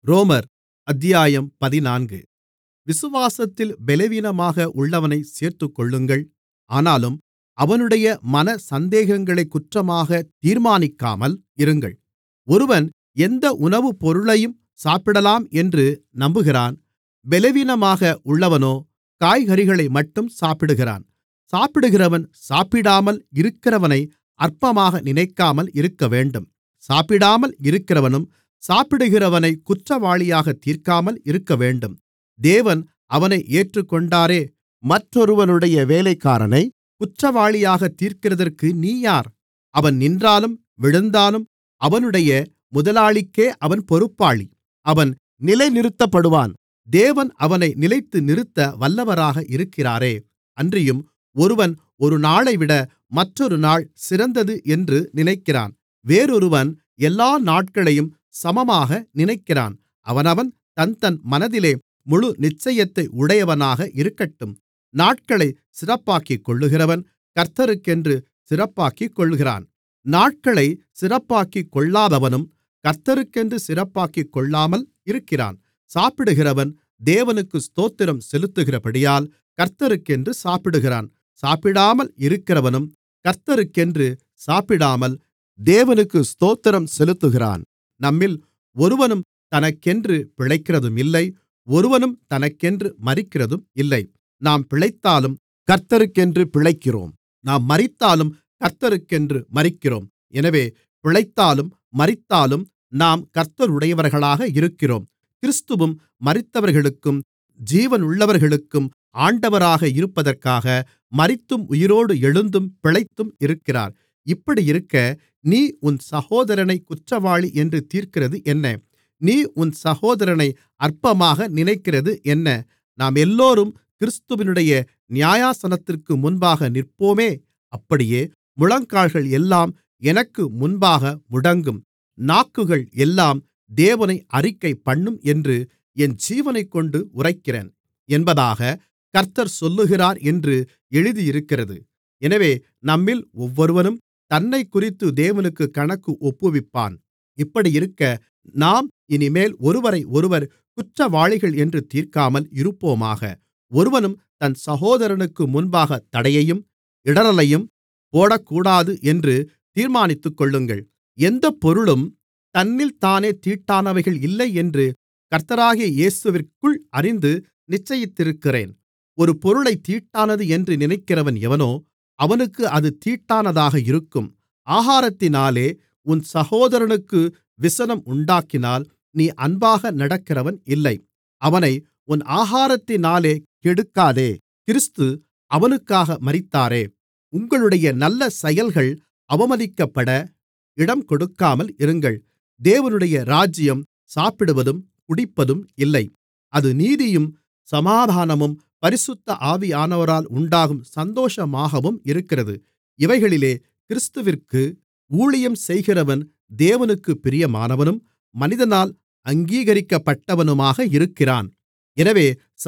ரோமர் அத்தியாயம் பதினான்கு விசுவாசத்தில் பலவீனமாக உள்ளவனைச் சேர்த்துக்கொள்ளுங்கள் ஆனாலும் அவனுடைய மன சந்தேகங்களைக் குற்றமாகத் தீர்மானிக்காமல் இருங்கள் ஒருவன் எந்த உணவுப்பொருளையும் சாப்பிடலாம் என்று நம்புகிறான் பலவீனமாக உள்ளவனோ காய்கறிகளைமட்டும் சாப்பிடுகிறான் சாப்பிடுகிறவன் சாப்பிடாமல் இருக்கிறவனை அற்பமாக நினைக்காமல் இருக்கவேண்டும் சாப்பிடாமல் இருக்கிறவனும் சாப்பிடுகிறவனைக் குற்றவாளியாகத் தீர்க்காமல் இருக்கவேண்டும் தேவன் அவனை ஏற்றுக்கொண்டாரே மற்றொருவனுடைய வேலைக்காரனைக் குற்றவாளியாகத் தீர்க்கிறதற்கு நீ யார் அவன் நின்றாலும் விழுந்தாலும் அவனுடைய முதலாளிக்கே அவன் பொறுப்பாளி அவன் நிலைநிறுத்தப்படுவான் தேவன் அவனை நிலைத்து நிறுத்த வல்லவராக இருக்கிறாரே அன்றியும் ஒருவன் ஒரு நாளைவிட மற்றொரு நாள் சிறந்தது என்று நினைக்கிறான் வேறொருவன் எல்லா நாட்களையும் சமமாக நினைக்கிறான் அவனவன் தன்தன் மனதிலே முழு நிச்சயத்தை உடையவனாக இருக்கட்டும் நாட்களைச் சிறப்பாக்கிக்கொள்ளுகிறவன் கர்த்தருக்கென்று சிறப்பாக்கிக்கொள்ளுகிறான் நாட்களைச் சிறப்பாக்கிக்கொள்ளாதவனும் கர்த்தருக்கென்று சிறப்பாக்கிக்கொள்ளாமல் இருக்கிறான் சாப்பிடுகிறவன் தேவனுக்கு ஸ்தோத்திரம் செலுத்துகிறபடியால் கர்த்தருக்கென்று சாப்பிடுகிறான் சாப்பிடாமல் இருக்கிறவனும் கர்த்தருக்கென்று சாப்பிடாமல் தேவனுக்கு ஸ்தோத்திரம் செலுத்துகிறான் நம்மில் ஒருவனும் தனக்கென்று பிழைக்கிறதுமில்லை ஒருவனும் தனக்கென்று மரிக்கிறதும் இல்லை நாம் பிழைத்தாலும் கர்த்தருக்கென்று பிழைக்கிறோம் நாம் மரித்தாலும் கர்த்தருக்கென்று மரிக்கிறோம் எனவே பிழைத்தாலும் மரித்தாலும் நாம் கர்த்தருடையவர்களாக இருக்கிறோம் கிறிஸ்துவும் மரித்தவர்களுக்கும் ஜீவனுள்ளவர்களுக்கும் ஆண்டவராக இருப்பதற்காக மரித்தும் உயிரோடு எழுந்தும் பிழைத்தும் இருக்கிறார் இப்படியிருக்க நீ உன் சகோதரனைக் குற்றவாளி என்று தீர்க்கிறது என்ன நீ உன் சகோதரனை அற்பமாக நினைக்கிறது என்ன நாமெல்லோரும் கிறிஸ்துவினுடைய நியாயாசனத்திற்கு முன்பாக நிற்போமே அப்படியே முழங்கால்கள் எல்லாம் எனக்கு முன்பாக முடங்கும் நாக்குகள் எல்லாம் தேவனை அறிக்கைபண்ணும் என்று என் ஜீவனைக்கொண்டு உரைக்கிறேன் என்பதாக கர்த்தர் சொல்லுகிறார் என்று எழுதியிருக்கிறது எனவே நம்மில் ஒவ்வொருவனும் தன்னைக்குறித்து தேவனுக்கு கணக்கு ஒப்புவிப்பான் இப்படியிருக்க நாம் இனிமேல் ஒருவரையொருவர் குற்றவாளிகள் என்று தீர்க்காமல் இருப்போமாக ஒருவனும் தன் சகோதரனுக்கு முன்பாக தடையையும் இடறலையும் போடக்கூடாது என்று தீர்மானித்துக்கொள்ளுங்கள் எந்தப் பொருளும் தன்னில்தானே தீட்டானவைகள் இல்லை என்று கர்த்தராகிய இயேசுவிற்குள் அறிந்து நிச்சயித்திருக்கிறேன் ஒரு பொருளைத் தீட்டானது என்று நினைக்கிறவன் எவனோ அவனுக்கு அது தீட்டானதாக இருக்கும் ஆகாரத்தினாலே உன் சகோதரனுக்கு விசனம் உண்டாக்கினால் நீ அன்பாக நடக்கிறவன் இல்லை அவனை உன் ஆகாரத்தினாலே கெடுக்காதே கிறிஸ்து அவனுக்காக மரித்தாரே உங்களுடைய நல்ல செயல்கள் அவமதிக்கப்பட இடம் கொடுக்காமல் இருங்கள் தேவனுடைய ராஜ்யம் சாப்பிடுவதும் குடிப்பதும் இல்லை அது நீதியும் சமாதானமும் பரிசுத்த ஆவியானவரால் உண்டாகும் சந்தோஷமாகவும் இருக்கிறது இவைகளிலே கிறிஸ்துவிற்கு ஊழியம் செய்கிறவன் தேவனுக்குப் பிரியமானவனும் மனிதனால் அங்கீகரிக்கப்பட்டவனுமாக இருக்கிறான் எனவே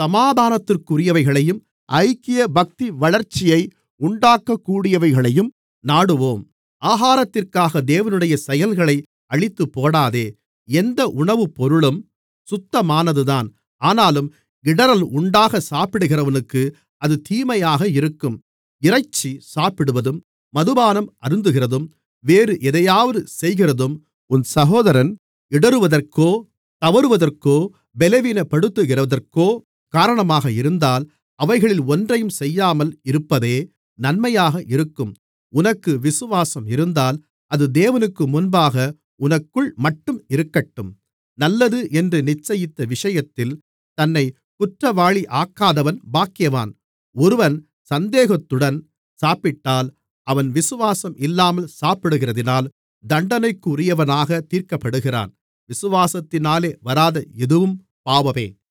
சமாதானத்திற்குரியவைகளையும் ஐக்கிய பக்தி வளர்ச்சியை உண்டாக்கக்கூடியவைகளையும் நாடுவோம் ஆகாரத்திற்காக தேவனுடைய செயல்களை அழித்துப்போடாதே எந்த உணவுப்பொருளும் சுத்தமானதுதான் ஆனாலும் இடறல் உண்டாக சாப்பிடுகிறவனுக்கு அது தீமையாக இருக்கும் இறைச்சி சாப்பிடுவதும் மதுபானம் அருந்துகிறதும் வேறு எதையாவது செய்கிறதும் உன் சகோதரன் இடறுவதற்கோ தவறுவதற்கோ பலவீனப்படுத்துகிறதற்கோ காரணமாக இருந்தால் அவைகளில் ஒன்றையும் செய்யாமல் இருப்பதே நன்மையாக இருக்கும் உனக்கு விசுவாசம் இருந்தால் அது தேவனுக்கு முன்பாக உனக்குள் மட்டும் இருக்கட்டும் நல்லது என்று நிச்சயித்த விஷயத்தில் தன்னை குற்றவாளி ஆக்காதவன் பாக்கியவான் ஒருவன் சந்தேகத்துடன் சாப்பிட்டால் அவன் விசுவாசம் இல்லாமல் சாப்பிடுகிறதினால் தண்டனைக்குரியவனாக தீர்க்கப்படுகிறான் விசுவாசத்தினாலே வராத எதுவும் பாவமே